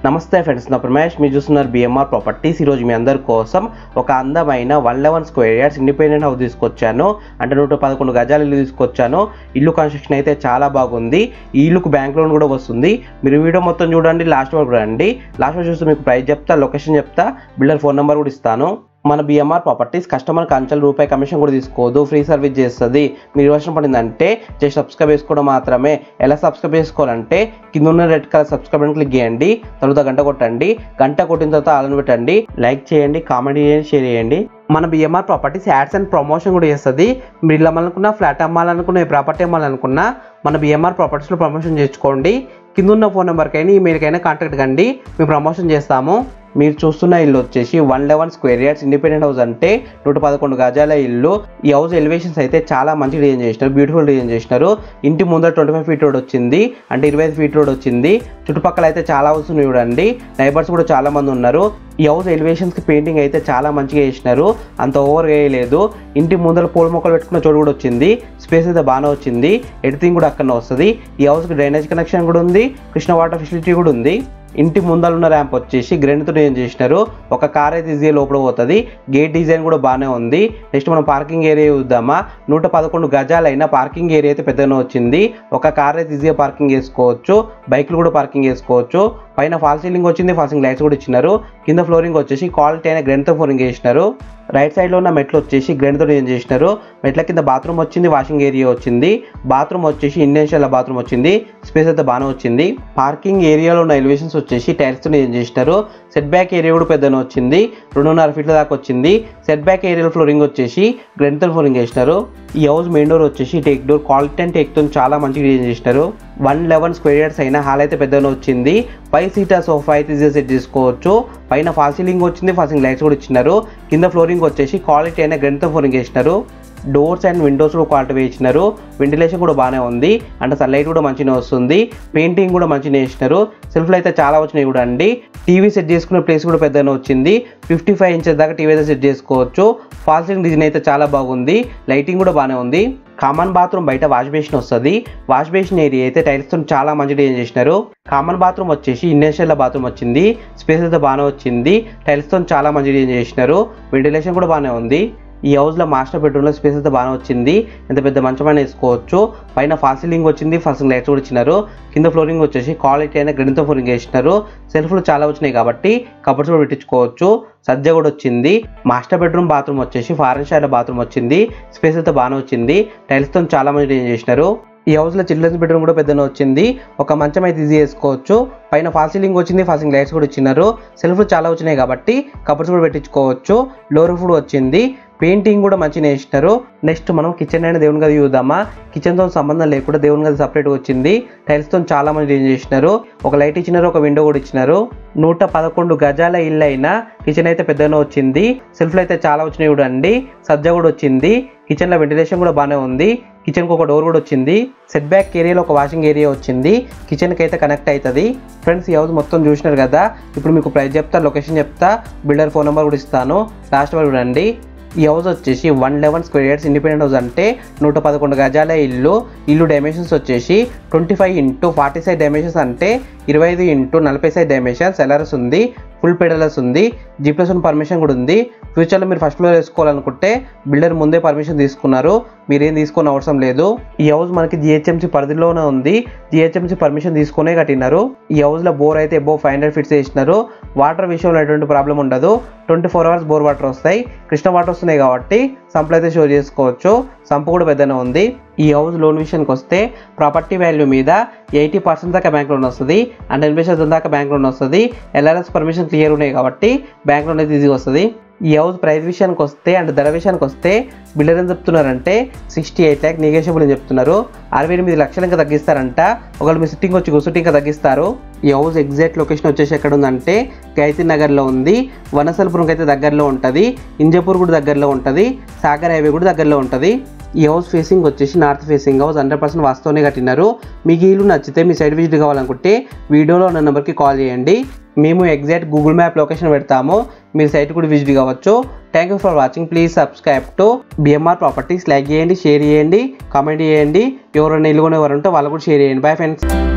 నమస్తే ఫ్రెండ్స్ నా ప్రమేష్ మీరు చూస్తున్నారు బిఎంఆర్ ప్రాపర్టీస్ ఈరోజు మీ అందరి కోసం ఒక అందమైన one eleven square yards independent house తీసుకొచ్చాను అంటే నూట పదకొండు గజాల ఇల్లు తీసుకొచ్చాను ఇల్లు కన్స్ట్రక్షన్ అయితే చాలా బాగుంది ఈ ఇల్లుకు బ్యాంక్ లోన్ కూడా వస్తుంది మీరు వీడియో మొత్తం చూడండి లాస్ట్ వరకు రండి లాస్ట్ వరకు చూస్తే మీకు ప్రైస్ చెప్తా లొకేషన్ చెప్తా బిల్డర్ ఫోన్ నెంబర్ కూడా ఇస్తాను మన బిఎంఆర్ ప్రాపర్టీస్ కస్టమర్ కంచెల్ రూపాయి కమిషన్ కూడా తీసుకోదు ఫ్రీ సర్వీస్ చేస్తుంది మీరు వర్షం పడిందంటే జస్ట్ సబ్స్క్రైబ్ చేసుకోవడం మాత్రమే ఎలా సబ్స్క్రైబ్ చేసుకోవాలంటే కింద ఉన్న రెడ్ కలర్ సబ్స్క్రైబ్ అని క్లిక్ చేయండి తర్వాత గంట కొట్టండి గంట కొట్టిన తర్వాత ఆలను పెట్టండి లైక్ చేయండి కామెంట్ చేయండి షేర్ చేయండి మన BMR properties ads and promotion కూడా చేస్తుంది మీరు ఇల్లు అమ్మాలనుకున్నా ఫ్లాట్ అమ్మాలనుకున్నా ఏ ప్రాపర్టీ అమ్మాలనుకున్నా మన బిఎంఆర్ ప్రాపర్టీస్లో ప్రమోషన్ చేసుకోండి కింద ఉన్న ఫోన్ నెంబర్కైనా ఈమెయిల్కైనా కాంటాక్ట్ కండి మేము ప్రమోషన్ చేస్తాము మీరు చూస్తున్న ఇల్లు వచ్చేసి one eleven square yards independent house అంటే నూట పదకొండు గజాల ఇల్లు ఈ హౌస్ ఎలివేషన్స్ అయితే చాలా మంచి డిజైన్ చేసినారు బ్యూటిఫుల్ డిజైన్ చేసినారు ఇంటి ముందర ట్వంటీ ఫైవ్ ఫీట్ రోడ్ వచ్చింది అంటే ఇరవై ఐదు ఫీట్ రోడ్ వచ్చింది చుట్టుపక్కల అయితే చాలా హౌస్ ఉన్నాయి చూడండి నైబర్స్ కూడా చాలా మంది ఉన్నారు ఈ హౌస్ ఎలివేషన్స్కి పెయింటింగ్ అయితే చాలా మంచిగా చేసినారు అంత ఓవర్ వేయలేదు ఇంటి ముందర పూల మొక్కలు పెట్టుకున్న చోటు కూడా వచ్చింది స్పేస్ అయితే బాగానే వచ్చింది ఎడిటింగ్ కూడా అక్కడనే వస్తుంది ఈ హౌస్కి డ్రైనేజ్ కనెక్షన్ కూడా ఉంది కృష్ణ వాటర్ ఫెసిలిటీ కూడా ఉంది ఇంటి ముందర ఉన్న ర్యాంప్ వచ్చేసి గ్రెండ్తో డిజైన్ చేసినారు ఒక కార్ అయితే ఈజీగా లోపల పోతుంది గేట్ డిజైన్ కూడా బాగానే ఉంది నెక్స్ట్ మనం పార్కింగ్ ఏరియా చూద్దామా నూట పదకొండు గజాలైన పార్కింగ్ ఏరియా అయితే పెద్దగానే వచ్చింది ఒక కార్ అయితే ఈజీగా పార్కింగ్ చేసుకోవచ్చు బైక్లు కూడా పార్కింగ్ చేసుకోవచ్చు పైన ఫాల్ సీలింగ్ వచ్చింది ఫాల్సింగ్ లైట్స్ కూడా ఇచ్చినారు కింద ఫ్లోరింగ్ వచ్చేసి క్వాలిటీ అయిన గ్రెండ్తో ఫ్లోరింగ్ చేసినారు రైట్ సైడ్లో ఉన్న మెట్లు వచ్చేసి గ్రెండ్తో డిజైన్ చేసినారు మెట్ల కింద బాత్రూమ్ వచ్చింది వాషింగ్ ఏరియా వచ్చింది బాత్రూమ్ వచ్చేసి ఇండియన్ బాత్రూమ్ వచ్చింది స్పేస్ అయితే బాగానే వచ్చింది పార్కింగ్ ఏరియాలో ఉన్న ఎలివేషన్స్ వచ్చేసి టైల్స్తో డిజైన్ చేసినారు సెట్ బ్యాక్ ఏరియా కూడా పెద్దనే వచ్చింది రెండున్నర ఫీట్ల దాకా వచ్చింది సెట్ బ్యాక్ ఏరియా ఫ్లోరింగ్ వచ్చేసి గ్రెండ్తో ఫ్లోరింగ్ చేసినారు ఈ హౌస్ మెయిన్ డోర్ వచ్చేసి టేక్ డోర్ క్వాలిటీ అండ్ టేక్తో చాలా మంచిగా డిజైన్ చేసినారు వన్ లెవెన్ స్క్వేర్ యార్డ్స్ అయినా హాల్ అయితే పెద్దగా వచ్చింది ఫైవ్ సీటర్ సోఫా అయితే ఈజీగా సెట్ చేసుకోవచ్చు పైన ఫాల్ సీలింగ్ వచ్చింది ఫాల్సింగ్ లైట్స్ కూడా ఇచ్చినారు కింద ఫ్లోరింగ్ వచ్చేసి క్వాలిటీ అయిన గ్రెండ్తో ఫ్లోరింగ్ చేసినారు డోర్స్ అండ్ విండోస్ కూడా క్వాలిటీ వేయించినారు వెంటిలేషన్ కూడా బాగానే ఉంది అంటే సన్లైట్ కూడా మంచిగా వస్తుంది పెయింటింగ్ కూడా మంచిగా వేసినారు సెల్ఫ్లు అయితే చాలా వచ్చినాయి కూడా అండి టీవీ సెట్ చేసుకునే ప్లేస్ కూడా పెద్దగానే వచ్చింది ఫిఫ్టీ ఫైవ్ ఇంచెస్ దాకా టీవీ అయితే సెట్ చేసుకోవచ్చు ఫాల్సింగ్ డిజైన్ అయితే చాలా బాగుంది లైటింగ్ కూడా బాగానే ఉంది కామన్ బాత్రూమ్ బయట వాష్ బేసిన్ వస్తుంది వాష్ బేసిన్ ఏరియా అయితే టైల్స్తో చాలా మంచి డిజైన్ చేసినారు కామన్ బాత్రూమ్ వచ్చేసి ఇండస్ట్రియల్ బాత్రూమ్ వచ్చింది స్పేస్ అయితే బాగానే వచ్చింది టైల్స్తో చాలా మంచి డిజైన్ చేసినారు వెంటిలేషన్ కూడా బాగానే ఉంది ఈ హౌస్లో మాస్టర్ బెడ్రూమ్లో స్పేస్ అయితే బాగానే వచ్చింది ఎంత పెద్ద మంచమైన వేసుకోవచ్చు పైన ఫాల్ సీలింగ్ వచ్చింది ఫాల్సింగ్ లైట్స్ కూడా ఇచ్చినారు కింద ఫ్లోరింగ్ వచ్చేసి క్వాలిటీ అయిన గ్రెడ్తో ఫ్లోరింగ్ వేసినారు సెల్ఫ్లు చాలా వచ్చినాయి కాబట్టి కబర్స్ కూడా పెట్టించుకోవచ్చు సజ్జ కూడా వచ్చింది మాస్టర్ బెడ్రూమ్ బాత్రూమ్ వచ్చేసి ఫారెన్ స్టైల్ బాత్రూమ్ వచ్చింది స్పేస్ అయితే బాగానే వచ్చింది టైల్స్తో చాలా మంది డిజైన్ చేసినారు ఈ హౌస్లో చిల్డ్రన్స్ బెడ్రూమ్ కూడా పెద్దనే వచ్చింది ఒక మంచం అయితే ఈజీ వేసుకోవచ్చు పైన ఫాల్ సీలింగ్ వచ్చింది ఫాల్సింగ్ లైట్స్ కూడా ఇచ్చినారు సెల్ఫ్లు చాలా వచ్చినాయి కాబట్టి కబర్స్ కూడా పెట్టించుకోవచ్చు లోర్ ఫుడ్ వచ్చింది పెయింటింగ్ కూడా మంచిగా వేసినారు నెక్స్ట్ మనం కిచెన్ అయిన దేవుని గది చూద్దామా కిచెన్తో సంబంధం లేకుండా దేవుని గది సపరేట్ వచ్చింది టైల్స్తో చాలా మంది డిజైన్ చేసినారు ఒక లైట్ ఇచ్చినారు ఒక విండో కూడా ఇచ్చినారు నూట పదకొండు గజాల ఇల్లు అయినా కిచెన్ అయితే పెద్దగానే వచ్చింది సెల్ఫ్లు అయితే చాలా వచ్చినాయి చూడండి సజ్జ కూడా వచ్చింది కిచెన్లో వెంటిలేషన్ కూడా బాగానే ఉంది కిచెన్కి ఒక డోర్ కూడా వచ్చింది సెట్ బ్యాక్ ఏరియాలో ఒక వాషింగ్ ఏరియా వచ్చింది కిచెన్కి అయితే కనెక్ట్ అవుతుంది ఫ్రెండ్స్ ఈ హౌస్ మొత్తం చూసినారు కదా ఇప్పుడు మీకు ప్రైస్ చెప్తా లొకేషన్ చెప్తా బిల్డర్ ఫోన్ నెంబర్ కూడా ఇస్తాను లాస్ట్ వరకు రండి ఈ హౌస్ వచ్చేసి one eleven square yards independent house అంటే నూట పదకొండు గజాల ఇల్లు ఇల్లు డైమెన్షన్స్ వచ్చేసి twenty five into forty size dimensions అంటే ఇరవై ఐదు ఇంటూ నలభై సైజ్ డైమెన్షన్స్ ఎల్ఆర్ఎస్ ఉంది ఫుల్ పెడలస్ ఉంది జీ ప్లస్ వన్ పర్మిషన్ కూడా ఉంది ఫ్యూచర్లో మీరు ఫస్ట్ ఫ్లోర్ వేసుకోవాలనుకుంటే బిల్డర్ ముందే పర్మిషన్ తీసుకున్నారు మీరేం తీసుకున్న అవసరం లేదు ఈ హౌస్ మనకి జిహెచ్ఎంసీ పరిధిలోనే ఉంది జిహెచ్ఎంసీ పర్మిషన్ తీసుకునే కట్టినారు ఈ హౌస్లో బోర్ అయితే ఎబో ఫైవ్ హండ్రెడ్ ఫీట్స్ వేసినారు వాటర్ విషయంలో ఎటువంటి ప్రాబ్లం ఉండదు twenty four hours bore water వస్తాయి కృష్ణ వాటర్ వస్తున్నాయి కాబట్టి సంపులు అయితే షో చేసుకోవచ్చు సంపు కూడా పెద్దనే ఉంది ఈ హౌస్ లోన్ విషయానికి వస్తే ప్రాపర్టీ వాల్యూ మీద ఎయిటీ పర్సెంట్ దాకా బ్యాంక్ లోన్ వస్తుంది అండ్ ఎనభై శాతం దాకా బ్యాంక్ లోన్ వస్తుంది ఎల్ఆర్ఎస్ పర్మిషన్ క్లియర్ ఉన్నాయి కాబట్టి బ్యాంక్ లోన్ అయితే ఈజీగా వస్తుంది ఈ హౌస్ ప్రైస్ విషయానికి వస్తే అండ్ ధర విషయానికి వస్తే బిల్డర్ ఏం చెప్తున్నారంటే సిక్స్టీ ఎయిట్ ల్యాక్ నెగోషియబుల్ అని చెప్తున్నారు అరవై ఎనిమిది లక్షలు ఇంకా తగ్గిస్తారంట ఒకవేళ మీ సిట్టింగ్ వచ్చి గుసుటి ఇంకా తగ్గిస్తారు ఈ హౌస్ ఎగ్జాక్ట్ లొకేషన్ వచ్చేసి ఎక్కడ ఉందంటే గాయత్రి నగర్లో ఉంది వనసలపురంకి అయితే దగ్గరలో ఉంటుంది ఇంజపూర్ కూడా దగ్గరలో ఉంటుంది సాగర్ హైవే కూడా దగ్గరలో ఉంటుంది ఈ హౌస్ ఫేసింగ్ వచ్చేసి north facing house hundred percent వాస్తవనే కట్టినారు మీకు ఈ ఇల్లు నచ్చితే మీ సైడ్ విజిట్ కావాలనుకుంటే వీడియోలో ఉన్న నెంబర్కి కాల్ చేయండి మేము ఎగ్జాక్ట్ గూగుల్ మ్యాప్ లొకేషన్ పెడతాము మీరు సైట్ కూడా విజిట్ కావచ్చు thank you for watching please subscribe to BMR properties like చేయండి షేర్ చేయండి కామెంట్ చేయండి ఎవరైనా ఇల్లు కొనేవారు ఉంటే వాళ్ళు కూడా షేర్ చేయండి బై ఫ్రెండ్స్